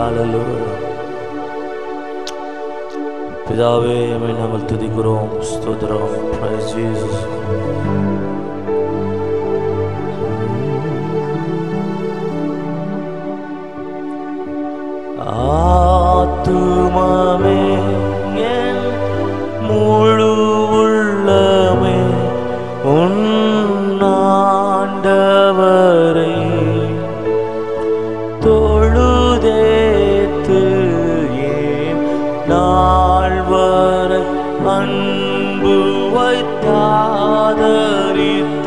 ஹalleluya பிதாவே உம்மை நாங்கள் துதிக்கிறோம் ஸ்தோத்திரம் praise Jesus ஆத்துமாவே என் முழு உள்ளமே உன்னாண்டவரை தொழுதேத்து ஏன் நாள் வரை அன்பு வைத்தாதரித்த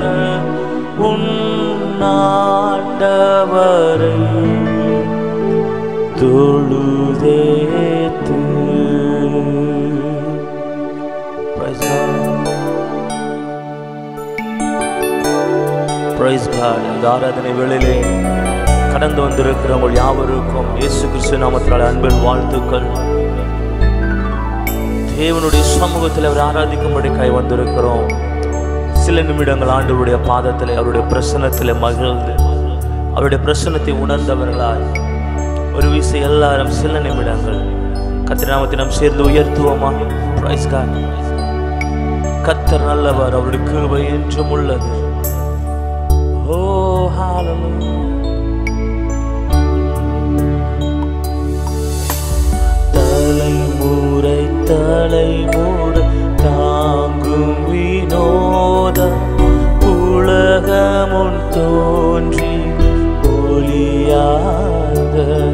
உன்னாண்டவரை தொழுதேத்து Praise God. Praise God. இந்த ஆராதனை வேளையிலே கடந்து வந்திருக்கிற உங்கள் யாவருக்கும் இயேசு கிறிஸ்து நாமத்தினால அன்பின் வாழ்த்துக்கள் தேவனுடைய சமூகத்தில் அவர் ஆராதிக்கும்படிக்காய் வந்திருக்கிறோம் சில நிமிடங்கள் ஆண்டவருடைய பாதத்தில் அவருடைய பிரசன்னத்தில் மகிழ்ந்து அவருடைய பிரசன்னத்தை உணர்ந்தவர்களாய் ஒரு விசை எல்லாரும் சில நிமிடங்கள் கத்திர நாமத்தை நாம் சேர்ந்து உயர்த்துவோமா பிரைஸ் காட் கத்தர் நல்லவர் அவருடைய கிருபை என்றும் உள்ளது ஓ ஹalleluya தலைமுறை தலைமுறை தாங்கும் வினோத உலகமுன் தோன்றி ஒளியாக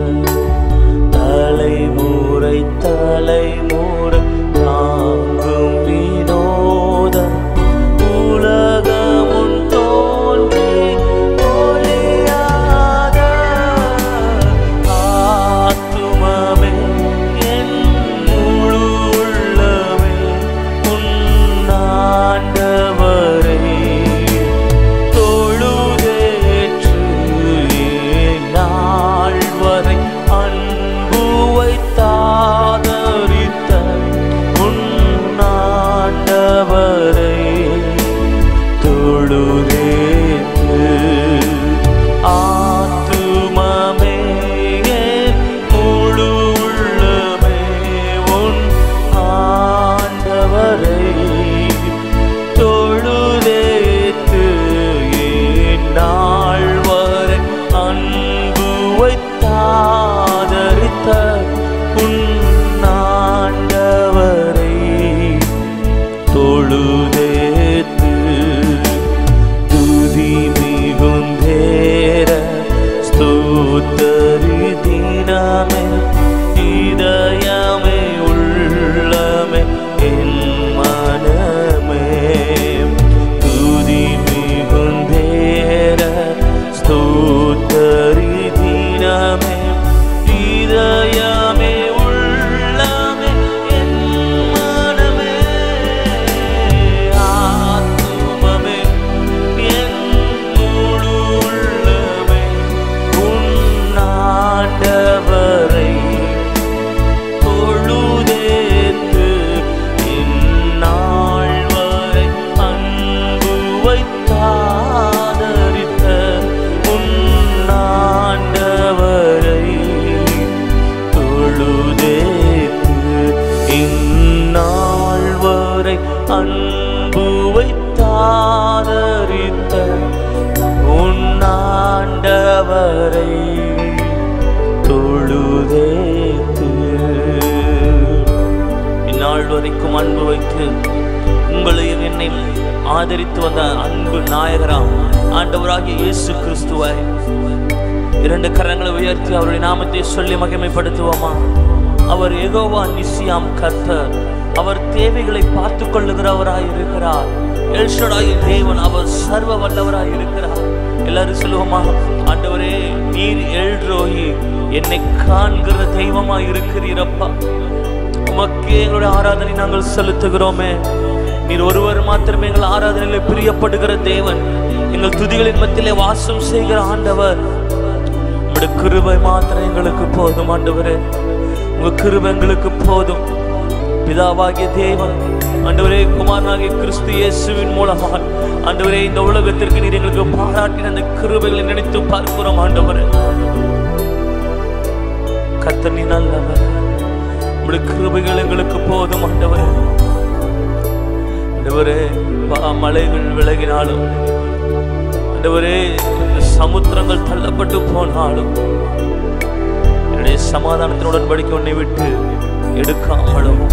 தலைமுறை தலைமுறை தாங்கும் வினோத உலகமுன் தோன்றி ஒளியாக ஆத்துமமே என் முழு உள்ளமே உன்னாண்டவரை தொழுதேற்று நாள் வரை அன்பு வைத்தாதரித்த உன்னாண்டவரை தொழுதேற்று ஆத்துமமே என் முழு உள்ளமே உன் ஆண்டவரை தொழுதேத்து என் நாள் வரை அன்பு வைத்தாதரித்த உன்னாண்டவரை தொழுதேத்து துதி மிகுந்தேர ஸ்தோத்தரி தினமே இதயமே உள்ளமே என் மனமே துதி மிகுந்தேர ஸ்தோத்தரி தினமே இதயமே உள்ளமே என் மனமே ஆத்துமமே என் முழு உள்ளமே உன்னாண்டவரை தொழுதேத்து இந்நாள் வரை அன்பு வைத்தாதரித்த உன்னாண்டவரை தொழுதேத்து இந்நாள் வரை அன்பு வைத்தாதரித்த உன்னாண்டவரை தொழுதேத்து இந்நாள் வரைக்கும் அன்பு வைத்து உங்களையும் என்னை ஆதரித்து வந்த அன்பு நாயகராம் ஆண்டவராகிய இயேசு கிறிஸ்துவை இரண்டு கரங்களை உயர்த்தி அவருடைய நாமத்தை சொல்லி மகிமைப்படுத்துவோமா அவர் எகோவா நிசியாம் கர்த்தர் அவர் தேவைகளை பார்த்து கொள்ளுகிறவராய் இருக்கிறார் எல்ஷடாயின் தேவன் அவர் சர்வ வல்லவராய் இருக்கிறார் எல்லாரும் சொல்லுவோமா ஆண்டவரே நீர் எல்ரோஹி என்னை காண்கிற தெய்வமாய் இருக்கிறீரப்பா உமக்கே எங்களுடைய ஆராதனை நாங்கள் செலுத்துகிறோமே நீர் ஒருவர் மாத்திரமே எங்கள் ஆராதனையில் பிரியப்படுகிற தேவன் எங்கள் துதிகளின் மத்தியிலே வாசம் செய்கிற ஆண்டவர் உங்களுடைய கிருபை மாத்திரம் எங்களுக்கு போதும் ஆண்டவரே உங்க கிருபை எங்களுக்கு போதும் பிதாவாகிய தேவன் ஆண்டவரே குமாரனாகிய கிறிஸ்து இயேசுவின் மூலமாக ஆண்டவரே இந்த உலகத்திற்கு நீர் எங்களுக்கு பாராட்டின அந்த கிருபைகளை நினைத்து பார்க்கிறோம் ஆண்டவரே கத்தர் நீ நல்லவர் உடைய கிருபைகள் எங்களுக்கு போதும் ஆண்டவரே ஆண்டவரே பா மலைகள் விலகினாலும் ஆண்டவரே இந்த சமுத்திரங்கள் தள்ளப்பட்டு போனாலும் என்னுடைய சமாதானத்தின் உடன்படிக்கை உன்னை விட்டு எடுக்காமலும்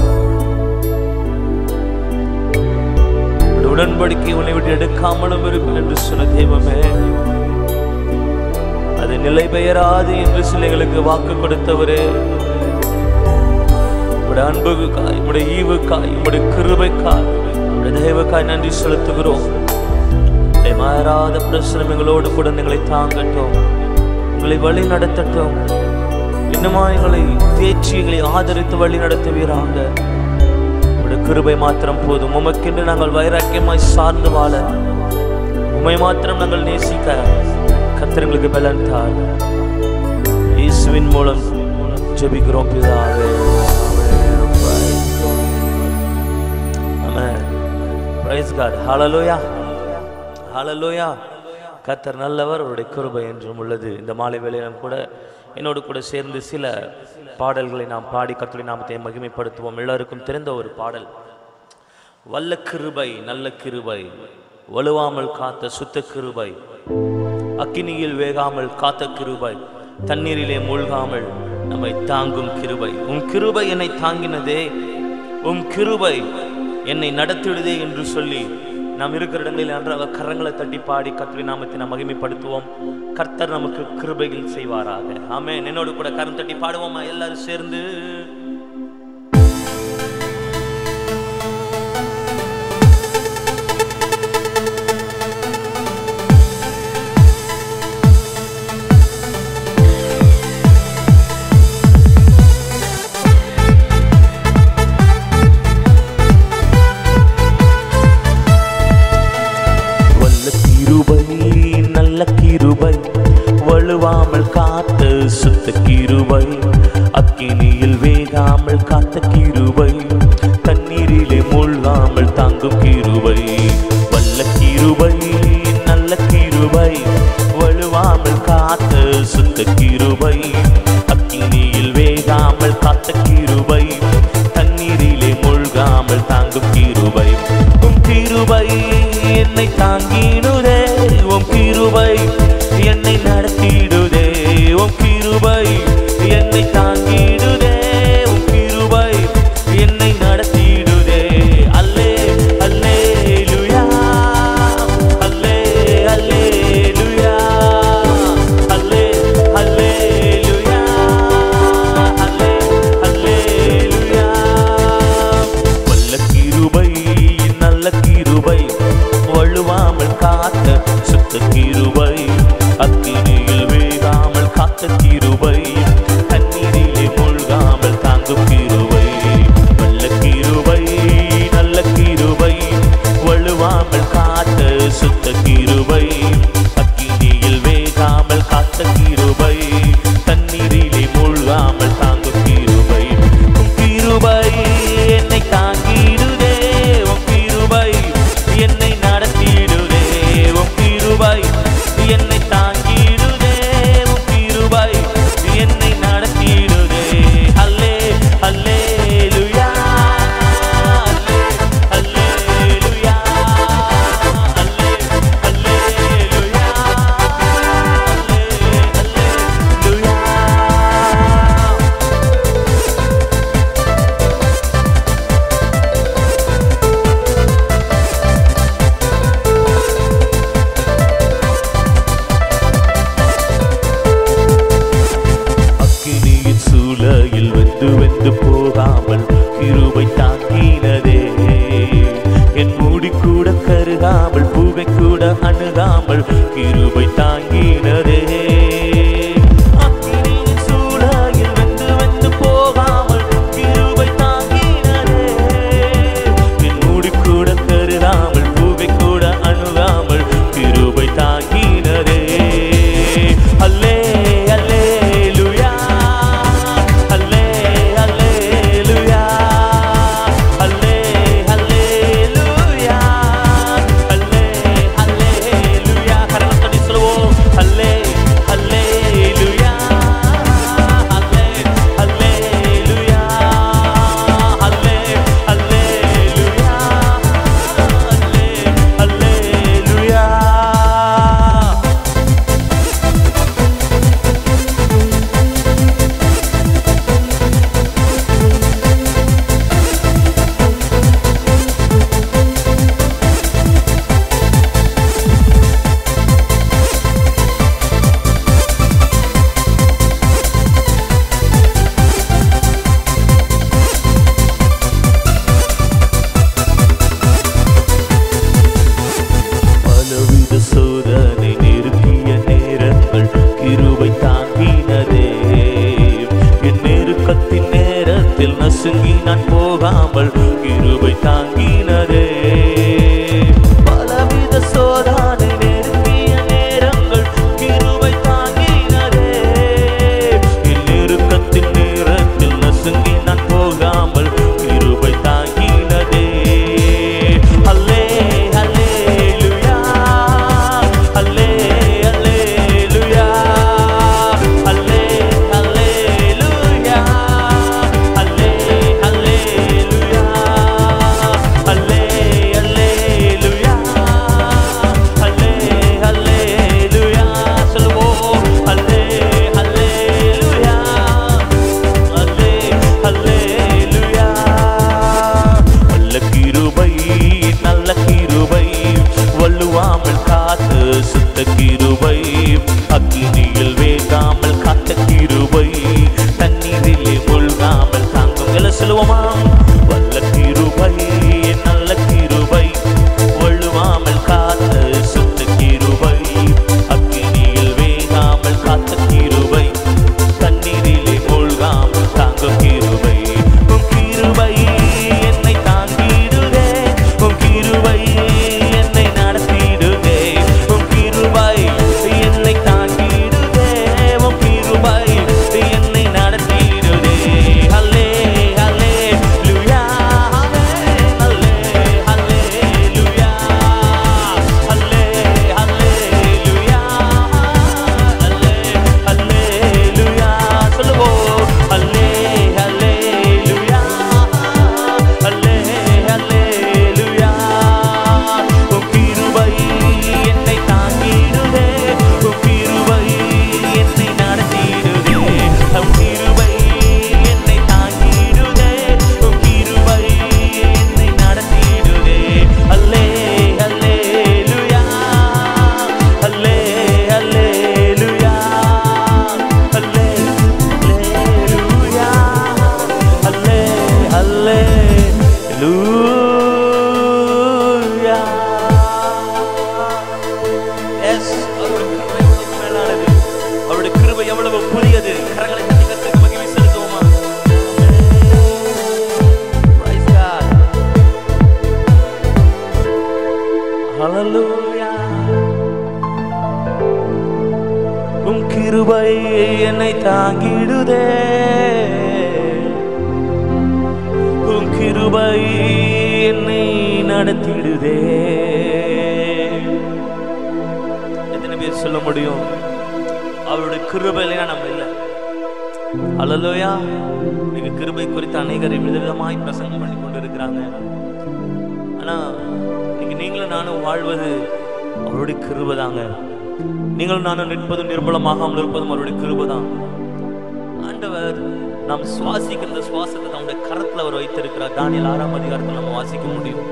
உன்னுடைய உடன்படிக்கை உன்னை விட்டு எடுக்காமலும் இருக்கும் என்று சொன்ன தெய்வமே அது நிலை பெயராது என்று சிலைகளுக்கு வாக்கு கொடுத்தவரே உடைய அன்புக்காய் உடைய ஈவுக்காய் உடைய கிருபைக்காய் உடைய தெய்வக்காய் நன்றி செலுத்துகிறோம் உடைய மாறாத பிரச்சனை எங்களோடு கூட எங்களை தாங்கட்டும் உங்களை வழி நடத்தட்டும் இன்னுமா எங்களை தேய்ச்சி எங்களை ஆதரித்து வழி நடத்துவீராங்க உடைய கிருபை மாத்திரம் போதும் உமக்கென்று நாங்கள் வைராக்கியமாய் சார்ந்து வாழ உமை மாத்திரம் நாங்கள் நேசிக்க கத்திரங்களுக்கு பலன் தார் இயேசுவின் மூலம் ஜெபிக்கிறோம் பிதாவே ஆமென் பிரைஸ் காட் ஹalleluya ஹalleluya கர்த்தர் நல்லவர் அவருடைய கிருபை என்றும் உள்ளது இந்த மாலை வேளையிலும் கூட என்னோடு கூட சேர்ந்து சில பாடல்களை நாம் பாடி கர்த்தருடைய நாமத்தை மகிமைப்படுத்துவோம் எல்லாருக்கும் தெரிந்த ஒரு பாடல் வல்ல கிருபை நல்ல கிருபை வலுவாமல் காத்த சுத்த கிருபை அக்கினியில் வேகாமல் காத்த கிருபை தண்ணீரிலே மூழ்காமல் நம்மை தாங்கும் கிருபை உம் கிருபை என்னை தாங்கினதே உம் கிருபை என்னை நடத்திடுதே என்று சொல்லி நாம் இருக்கிற இடங்களில் நன்றாக கரங்களை தட்டி பாடி கர்த்தருடைய நாமத்தை நாம் மகிமைப்படுத்துவோம் கர்த்தர் நமக்கு கிருபைகள் செய்வாராக ஆமென் என்னோடு கூட கரம் தட்டி பாடுவோமா எல்லாரும் சேர்ந்து வல்ல கிருபை நல்ல கிருபை வலுவாமல் காத்த சுத்த கிருபை அக்கினியில் வேகாமல் காத்த கிருபை தண்ணீரிலே மூழ்காமல் தாங்கும் கிருபை வல்ல கிருபை நல்ல கிருபை வலுவாமல் காத்த சுத்த கிருபை அக்கினியில் வேகாமல் காத்த கிருபை தண்ணீரிலே மூழ்காமல் தாங்கும் கிருபை உம் கிருபை என்னை தாங்கிடுதே உம் கிருபை என்னை நடத்திடுதே உம் கிருபை என்னை தாங்கிடுதே உம் கிருபை என்னை நடத்திடுதே அல்லே அல்லே லுயா அல்லே அல்லே லுயா அல்லே அல்லே லுயா அல்லே அல்லே லுயா வல்ல கிருபை நல்ல கிருபை வழுவாமல் காத்த சுத்த கிருபை அக்கினியில் வேகாமல் காத்த கிருபை தண்ணீரிலே மூழ்காமல் தாங்கும் கிருபை வல்ல கிருபை நல்ல கிருபை வழுவாமல் காத்த சுத்த கிருபை அக்கினியில் வேகாமல் காத்த கிருபை தண்ணீரிலே மூழ்காமல் தாங்கும் கிருபை உம் கிருபை என்னை தாங்கிடுதே உம் கிருபை என்னை நடத்திடுதே உம் கிருபை என்னை தாங்கிடுதே உம் கிருபை என்னை நடத்திடுதே அல்லே அல்லே லுயா அல்லே அல்லே லுயா அல்லே அல்லே லுயா அல்லே அல்லே லுயா அக்கினியின் சூளையில் வெந்து வெந்து போகாமல் கிருபை தாங்கினதே என் மூடி கூட கருகாமல் பூவை கூட அணுகாமல் கிருபை தாங்கினதே அக்கினியின் சூளையில் வெந்து வெந்து போகாமல் கிருபை தாங்கினதே என் மூடி கூட கருகாமல் பூவை கூட அணுகாமல் கிருபை தாங்கினதே அல்லே அல்லே லுயா அல்லே அல்லே லுயா அல்லே அல்லே லுயா அல்லே அல்லே லுயா கரங்களை தட்டி சொல்லுவோம் அல்லே எஸ் அவருடைய கிருபை எவ்வளவு மேலானது அவருடைய கிருபை எவ்வளவு புதியது கரங்களை தட்டி கர்த்தருக்கு மகிமை செலுத்துவோமா Praise God. Hallelujah. உம் கிருபை என்னை தாங்கிடுதே உம் கிருபை என்னை நடத்திடுதே எத்தனை பேர் சொல்ல முடியும் அவருடைய கிருபை இல்லைன்னா நம்ம இல்லை அல்லலோயா நீங்க கிருபை குறித்து அநேகர் விதவிதமாய் பிரசங்கம் பண்ணி கொண்டு இருக்கிறாங்க ஆனா இன்னைக்கு நீங்களும் நானும் வாழ்வது அவருடைய கிருபை தாங்க நீங்களும் நானும் நிற்பதும் நிர்மலமாகாமல் இருப்பதும் அவருடைய கிருபை தான் ஆண்டவர் நாம் சுவாசிக்கிற இந்த சுவாசத்தை நம்முடைய கரத்துல அவர் வைத்திருக்கிறார் தானியல் ஆறாம் அதிகாரத்தில் நம்ம வாசிக்க முடியும்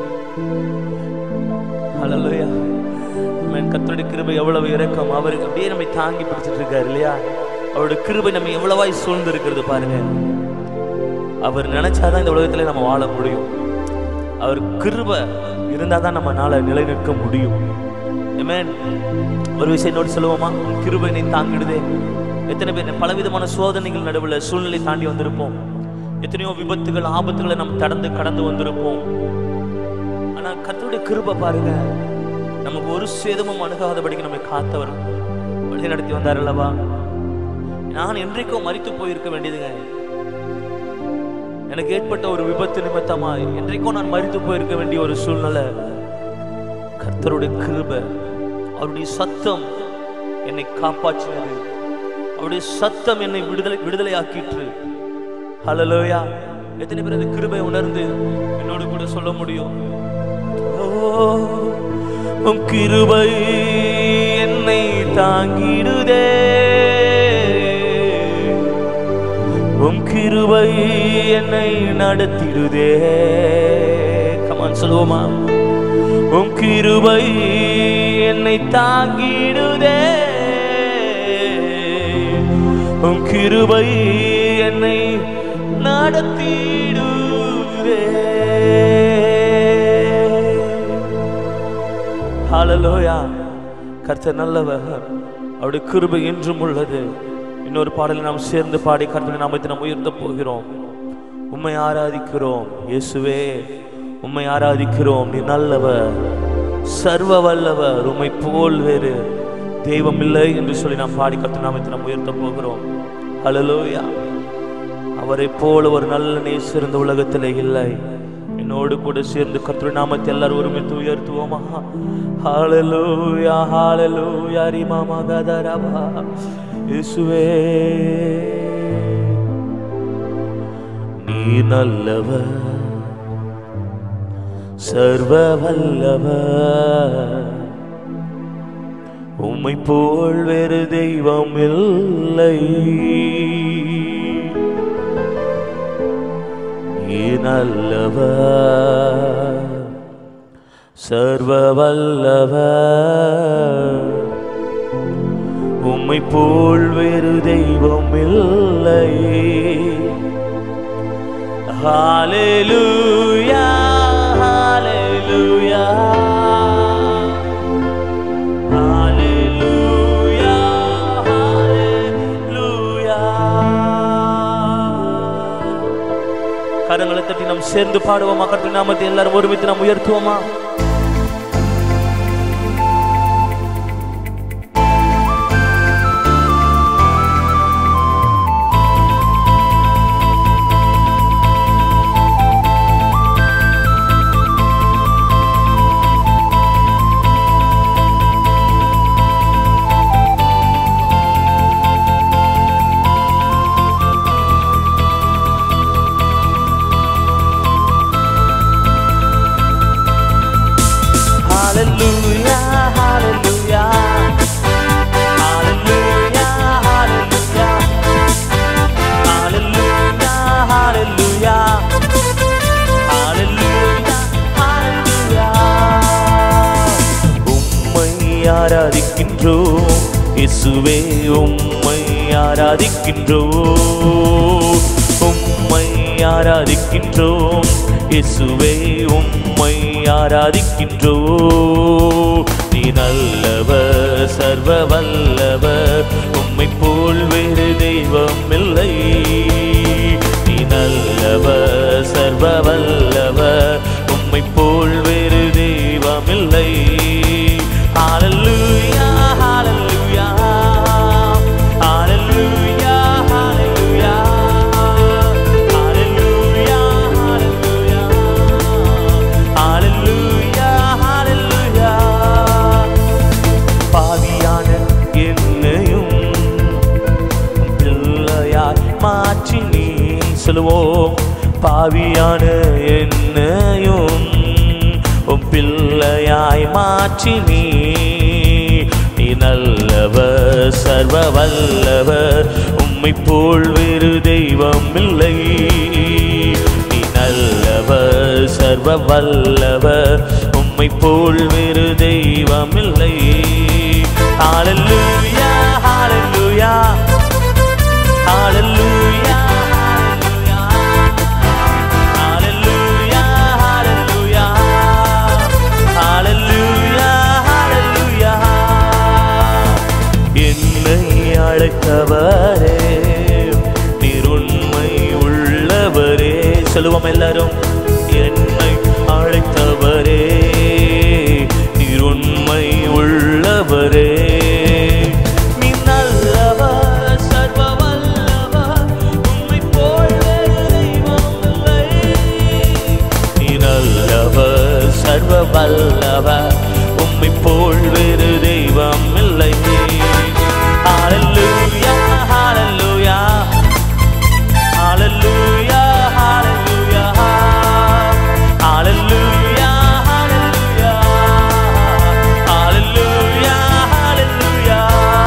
ஹalleluya மேன் கர்த்தருடைய கிருபை எவ்வளவு இரக்கம் அவர் அப்படியே நம்மை தாங்கி பிடிச்சிட்டு இருக்காரு இல்லையா அவருடைய கிருபை நம்ம எவ்வளவாய் சூழ்ந்து இருக்கிறது பாருங்க அவர் நினைச்சாதான் இந்த உலகத்துல நம்ம வாழ முடியும் அவர் கிருபை இருந்தாதான் தான் நம்மனால நிலை நிற்க முடியும் Amen. ஒரு விஷயம் நோட் சொல்லுவோமா உன் கிருபை நீ தாங்கிடுதே எத்தனை பேர் பலவிதமான சோதனைகள் நடுவில் சூழ்நிலை தாண்டி வந்திருப்போம் எத்தனையோ விபத்துகள் ஆபத்துகளை நம்ம கடந்து கடந்து வந்திருப்போம் ஆனா கர்த்தருடைய கிருபை பாருங்க நமக்கு ஒரு சேதமும் அணுகாதபடிக்கு நம்மை காத்தவர் வழி நடத்தி வந்தார் அல்லவா நான் என்றைக்கோ மறித்து போயிருக்க வேண்டியதுங்க எனக்கு ஏற்பட்ட ஒரு விபத்து நிமித்தமா என்றைக்கோ நான் மறித்து போயிருக்க வேண்டிய ஒரு சூழ்நிலை கர்த்தருடைய கிருபை அவருடைய சத்தம் என்னை காப்பாற்றினது அவருடைய சத்தம் என்னை விடுதலை விடுதலை ஆக்கிற்று ஹalleluya எத்தனை பேர் அந்த கிருபை உணர்ந்து என்னோடு கூட சொல்ல முடியும் ஓ, உம் கிருபை என்னை தாங்கிடுதே உம் கிருபை என்னை நடத்திடுதே கமான் சொல்லுவோமா உம் கிருபை என்னை தாங்கிடுதே உம் கிருபை என்னை நடத்திடுதே ஹalleluya கர்த்தர் நல்லவர் அவருடைய கிருபை என்றும் உள்ளது இன்னொரு பாடலை நாம் சேர்ந்து பாடி கர்த்தரை நாமத்தை நாம் உயர்த்த போகிறோம் உம்மை ஆராதிக்கிறோம் இயேசுவே உம்மை ஆராதிக்கிறோம் நீ நல்லவர் சர்வ வல்லவர் உம்மை போல் வேறு தெய்வம் இல்லை என்று சொல்லி நாம் பாடி கர்த்தர் நாமத்தை நாம் உயர்த்த போகிறோம் ஹalleluya அவரை போல ஒரு நல்ல நேசர் இந்த உலகத்தில் இல்லை என்னோடு கூட சேர்ந்து கர்த்தர் நாமத்தை எல்லாரும் ஒருமித்து உயர்த்துவோமா ஹalleluya ஹalleluya ரிமாமா கதரபா இயேசுவே நீ நல்லவர் சர்வ வல்லவர் உம்மை போல் வேறு தெய்வம் இல்லை நீ நல்லவர் சர்வ வல்லவர் உம்மை போல் வேறு தெய்வம் இல்லை ஹalleluya ஹalleluya ஹalleluya ஹalleluya கரங்களை தட்டி நாம் சேர்ந்து பாடுவோமா கர்த்தர் நாமத்தை எல்லாரும் ஒருமித்து நாம் உயர்த்துவோமா Hallelujah, hallelujah. Hallelujah, hallelujah. Hallelujah, hallelujah. Hallelujah, hallelujah. உம்மை ஆராதிக்கின்றோம் இயேசுவே உம்மை ஆராதிக்கின்றோம் உம்மை ஆராதிக்கின்றோம் இயேசுவே உம்மை ஆராதிக்கின்றோம் நீ நல்லவர் சர்வ வல்லவர் உம்மை போல் வேறு தெய்வம் இல்லை நீ நல்லவர் சர்வ வல்லவர் உம்மை போல் வேறு தெய்வம் இல்லை ஹalleluya ஹalleluya ஹalleluya ஹalleluya ஹalleluya ஹalleluya ஹalleluya பாவியான என்னையும் பிள்ளையாய் மாற்றி நீ சொல்லுவோம் பாவியான என்னையும் உம் பிள்ளையாய் மாற்றி நீ நீ நல்லவர் சர்வ வல்லவர் உம்மை போல் வேறு தெய்வம் இல்லை நீ நல்லவர் சர்வ வல்லவர் உம்மை போல் வேறு தெய்வம் இல்லை ஹalleluya ஹalleluya ஹalleluya ஹalleluya ஹalleluya ஹalleluya ஹalleluya என்னை அழைத்தவரே நீர் உண்மை உள்ளவரே சொல்லுவோம் எல்லாரும் என்னை அழைத்தவரே நீர் உண்மை உள்ளவரே நீ நல்லவர் சர்வ வல்லவர் உம்மை போல் வேறு தெய்வம் இல்லை நீ நல்லவர் சர்வ வல்லவர் உம்மை போல் வேறு தெய்வம் இல்லை ஹalleluya ஹalleluya ஹalleluya ஹalleluya ஹalleluya ஹalleluya ஹalleluya ஹalleluya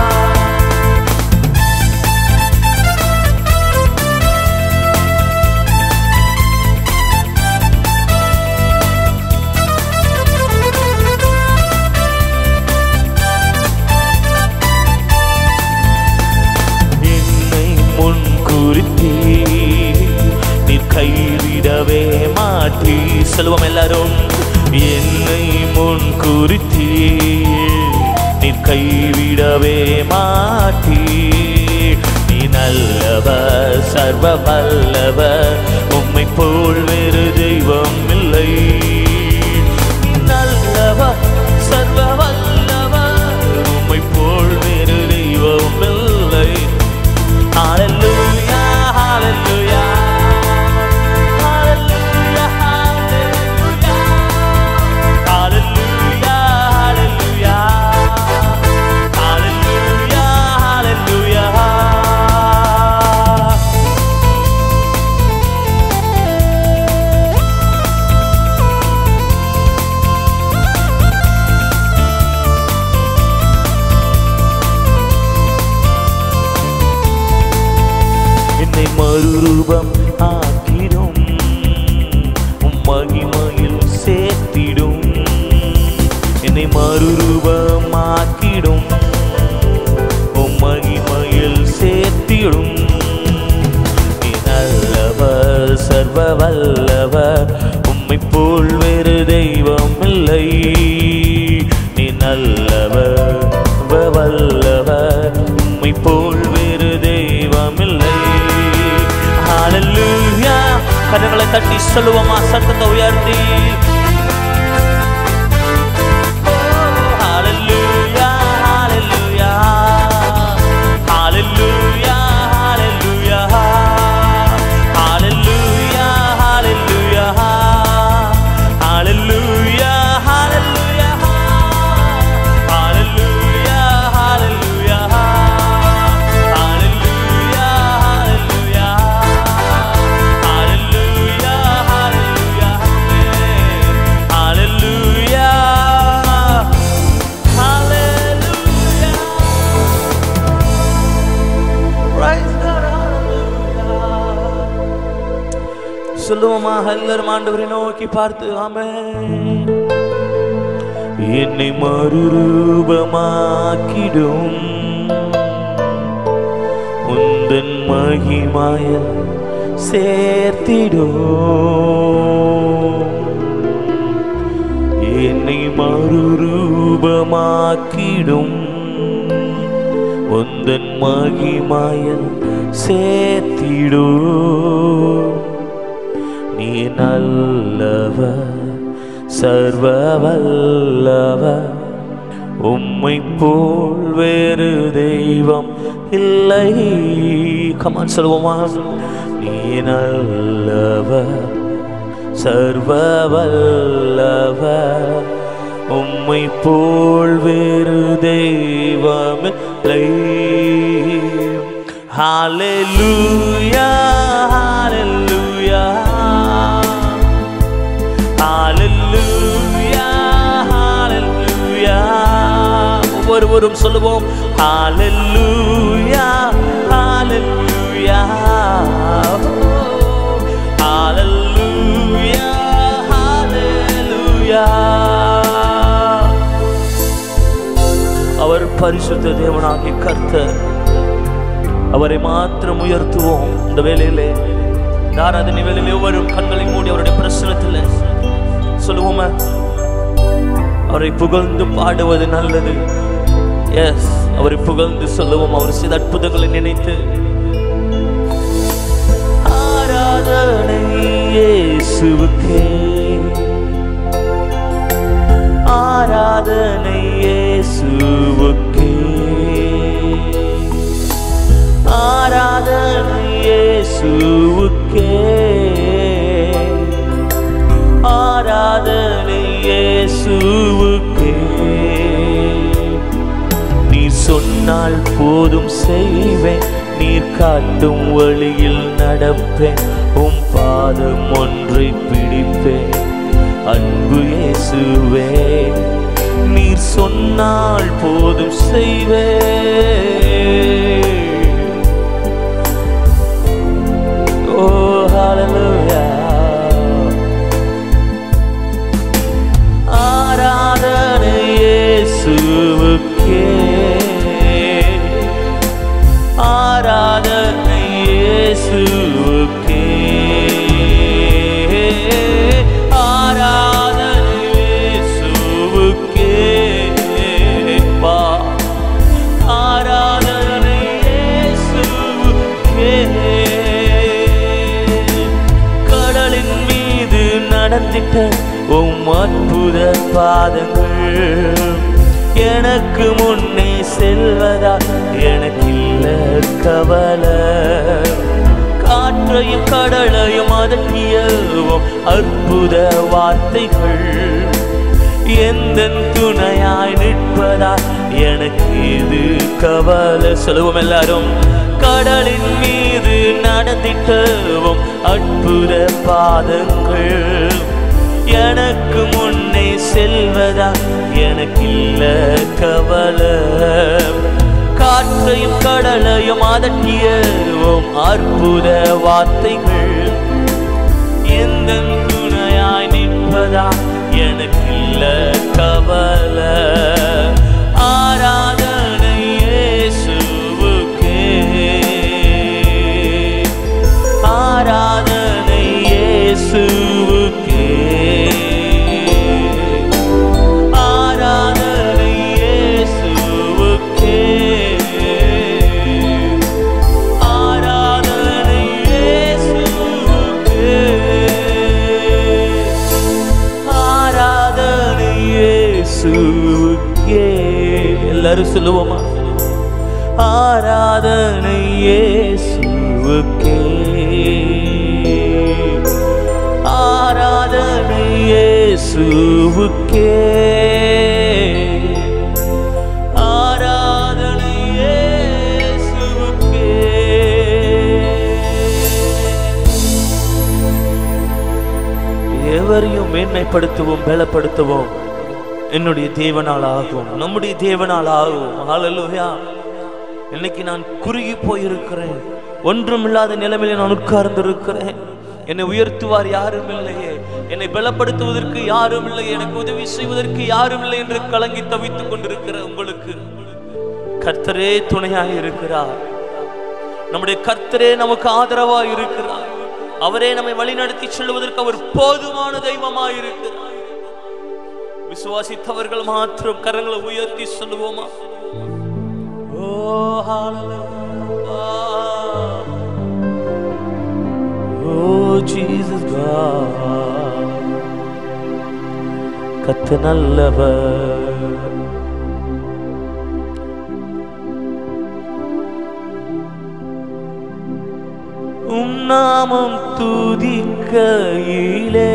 என்னை முன் குறித்தி நீர் கைவிடவே மாட்டி சொல்லுவோம் எல்லாரும் என்னை முன் குறித்தி நீர் கைவிடவே மாட்டி நீ நல்லவர் சர்வ வல்லவர் உம்மை போல் வேறு தெய்வம் இல்லை நீ நல்லவர் சர்வ வல்லவர் உம்மை போல் வேறு தெய்வம் இல்லை Hallelujah, hallelujah. Hallelujah, hallelujah. Hallelujah, hallelujah. Hallelujah, hallelujah. என்னை மறுரூபம் ஆக்கிடும் உம் மகிமையில் சேர்த்திடும் என்னை மறுரூபம் ஆக்கிடும் உம் மகிமையில் சேர்த்திடும் நீ நல்லவர் சர்வ வல்லவர் உம்மை போல் வேறு தெய்வம் இல்லை நீ நல்லவர் சர்வ வல்லவர் உம்மை போல் வேறு தெய்வம் இல்லை ஹalleluya கரங்களை தட்டி சொல்லுவோமா சத்தத்தை உயர்த்தி ஹalleluya ஹalleluya ஹalleluya ஹalleluya ஹalleluya ஹalleluya ஹalleluya ஹalleluya ஹalleluya ஹalleluya ஹalleluya ஹalleluya ஹalleluya ஹalleluya ஹalleluya ஹalleluya Praise God, hallelujah. சொல்லுவோமா எல்லாரும் ஆண்டவரை நோக்கி பார்த்து ஆமென் என்னை மறுரூபமாக்கிடும் உந்தன் மகிமாய சேர்த்திடும் என்னை மறுரூபமாக்கிடும் உந்தன் மகிமாயல் சேர்த்திடும் நீ நல்லவர் சர்வ வல்லவர் உம்மை போல் வேறு தெய்வம் இல்லை கமான் சொல்லுவோமா நீ நல்லவர் சர்வ வல்லவர் உம்மை போல் வேறு தெய்வம் இல்லை ஹalleluya ஹalleluya ஹalleluya ஹalleluya ஒவ்வொருவரும் சொல்லுவோம் ஹalleluya ஹalleluya ஹalleluya ஹalleluya அவர் பரிசுத்த தேவனாகிய கர்த்தர் அவரை மாத்திரம் உயர்த்துவோம் இந்த வேலையிலே இந்த ஆராதனை வேலையிலே ஒவ்வொரு கண்களை மூடி அவருடைய பிரசனத்தில் சொல்லுவோமா அவரை புகழ்ந்து பாடுவது நல்லது எஸ் அவரை புகழ்ந்து சொல்லுவோம் அவர் செய்த அற்புதங்களை நினைத்து ஆராதனை இயேசுவுக்கே ஆராதனை இயேசுவுக்கே ஆராதனை இயேசுவுக்கே ஆராதனை இயேசுவுக்கே நீ சொன்னால் போதும் செய்வேன் நீர் காட்டும் வழியில் நடப்பேன் உம் பாதம் ஒன்றை பிடிப்பேன் அன்பு இயேசுவே நீர் சொன்னால் போதும் செய்வேன் ஓ ஹalleluya ஆராதனை இயேசுவுக்கே ஆராதனை இயேசுவுக்கே ஆராதனை இயேசுவுக்கே பா ஆராதனை இயேசுவுக்கே கடலின் மீது நடந்திட்ட உம் அற்புத பாதங்கள் எனக்கு முன்னே செல்வதா எனக்கு இல்ல கவலை காற்றையும் கடலையும் அதட்டியவும் அற்புத வார்த்தைகள் எந்த துணையாய் நிற்பதா எனக்கு இது கவலை சொல்லுவோம் எல்லாரும் கடலின் மீது நடந்திட்டவும் அற்புத பாதங்கள் எனக்கு முன்னே செல்வதா எனக்கு இல்ல கவலை காற்றையும் கடலையும் அதட்டியவும் அற்புத வார்த்தைகள் எந்த துணையாய் நிற்பதா எனக்கு இல்ல கவலை ஆராதனை இயேசுவுக்கே ஆராதனை இயேசுவுக்கே ஆராதனை இயேசுவுக்கே ஆராதனை இயேசுவுக்கே ஆராதனை இயேசுவுக்கே எல்லாரும் சொல்லுவோமா ஆராதனை இயேசுவுக்கே ஆராதனை இயேசுவுக்கே ஆராதனை இயேசுவுக்கே எவரையும் மேன்மைப்படுத்துவோம் பலப்படுத்துவோம் என்னுடைய தேவனால் ஆகும் நம்முடைய தேவனால் ஆகும் ஹalleluya இன்னைக்கு நான் குறுகி போயிருக்கிறேன் ஒன்றுமில்லாத நிலைமையில நான் உட்கார்ந்து இருக்கிறேன் என்னை உயர்த்துவார் யாரும் இல்லையே என்னை பலப்படுத்துவதற்கு யாரும் இல்லை எனக்கு உதவி செய்வதற்கு யாரும் இல்லை என்று கலங்கி தவித்துக் கொண்டிருக்கிற உங்களுக்கு கர்த்தரே துணையாக இருக்கிறார் நம்முடைய கர்த்தரே நமக்கு ஆதரவாக இருக்கிறார் அவரே நம்மை வழிநடத்தி செல்வதற்கு அவர் போதுமான தெய்வமாயிருக்கிறார் விசுவாசித்தவர்கள் மாத்திரம் கரங்களை உயர்த்தி சொல்லுவோமா ஓ hallelujah. ஓ ஜீசஸ் கத்து நல்லவர் உம் நாமம் துதிக்கையிலே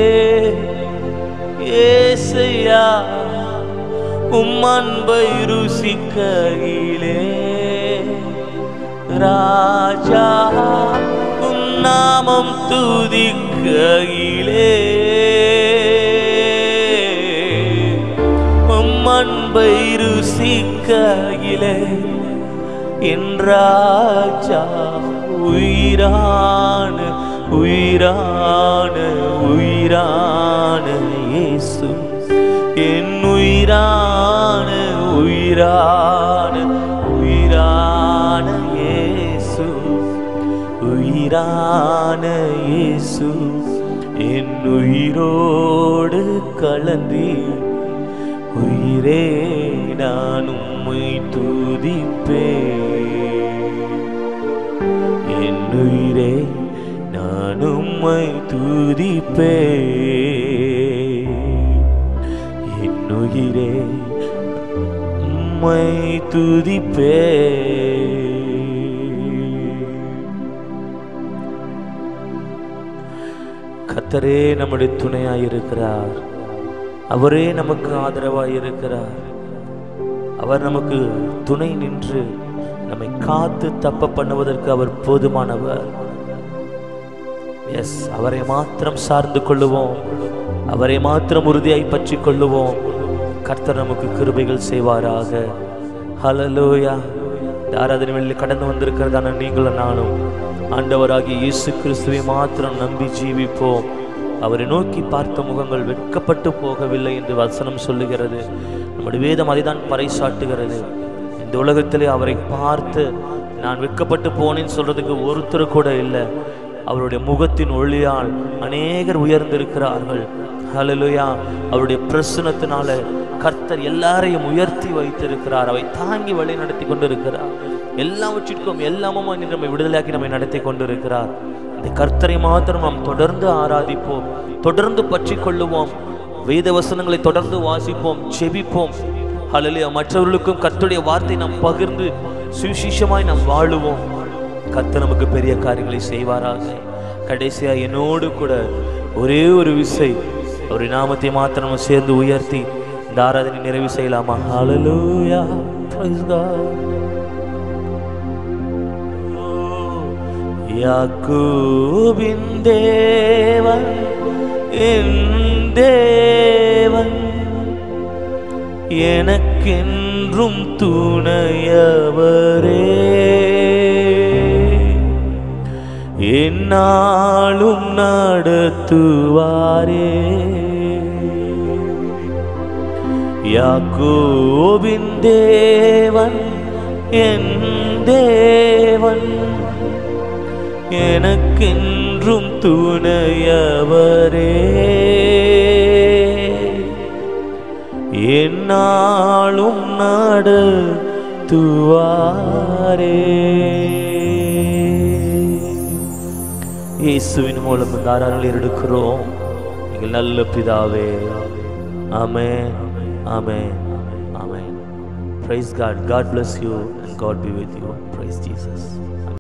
ஏசையா உம் அன்பை ருசிக்கையிலே ராஜா உம் நாமம் துதிக்கையிலே உம் அன்பை ருசிக்கையிலே என் ராஜா உயிரான உயிரான உயிரான இயேசு என் உயிரான உயிரான உயிரான இயேசு உயிரான இயேசு என் உயிரோடு கலந்தி உயிரே நான் உம்மை துதிப்பேன் என் உயிரே நான் உம்மை துதிப்பேன் என் உயிரே உம்மை துதிப்பேன் கத்தரே நம்முடைய துணையாய் இருக்கிறார் அவரே நமக்கு ஆதரவாய் இருக்கிறார் அவர் நமக்கு துணை நின்று நம்மை காத்து தப்ப பண்ணுவதற்கு அவர் போதுமானவர் எஸ் அவரை மாத்திரம் சார்ந்து கொள்ளுவோம் அவரை மாத்திரம் உறுதியாய் பற்றி கொள்ளுவோம் கர்த்தர் நமக்கு கிருபைகள் செய்வாராக ஹலலோயா ஆராதனை வெளியில் கடந்து வந்திருக்கிறதான நீங்களும் நானும் ஆண்டவராகிய இயேசு கிறிஸ்துவை மாத்திரம் நம்பி ஜீவிப்போம் அவரை நோக்கி பார்த்த முகங்கள் வெட்கப்பட்டு போகவில்லை என்று வசனம் சொல்லுகிறது நம்முடைய வேதம் அதைதான் பறைசாட்டுகிறது இந்த உலகத்திலே அவரை பார்த்து நான் வெட்கப்பட்டு போனேன்னு சொல்றதுக்கு ஒருத்தர் கூட இல்லை அவருடைய முகத்தின் ஒளியால் அநேகர் உயர்ந்திருக்கிறார்கள் ஹalleluya அவருடைய பிரசனத்தினால கர்த்தர் எல்லாரையும் உயர்த்தி வைத்திருக்கிறார் அவை தாங்கி வழி நடத்தி கொண்டிருக்கிறார் எல்லாவற்றிற்கும் எல்லாமும் அங்கே நம்மை விடுதலையாக்கி நம்மை நடத்தி கொண்டிருக்கிறார் இந்த கர்த்தரை மாத்திரம் நாம் தொடர்ந்து ஆராதிப்போம் தொடர்ந்து பற்றி கொள்ளுவோம் வேத வசனங்களை தொடர்ந்து வாசிப்போம் செபிப்போம் ஹalleluya மற்றவர்களுக்கும் கர்த்தருடைய வார்த்தை நாம் பகிர்ந்து சுவிசேஷமாய் நாம் வாழுவோம் கர்த்தர் நமக்கு பெரிய காரியங்களை செய்வாராக கடைசியா என்னோடு கூட ஒரே ஒரு விசை ஒரு நாமத்தை மாத்திரம் நம்ம சேர்ந்து உயர்த்தி இந்த ஆராதனை நிறைவு செய்யலாமா ஹalleluya praise God யாக்கோபின் தேவன் என் தேவன் எனக்கென்றும் துணையவரே என்னாலும் நடத்துவாரே யாக்கோபின் தேவன் என் தேவன் எனக்கென்றும் துணையவரே என்னாலும் நடத்துவாரே இயேசுவின் மூலம் இந்த ஆராதனை எடுக்கிறோம் நீங்கள் நல்ல பிதாவே ஆமென் ஆமென் ஆமென் praise god god bless you and god be with you praise jesus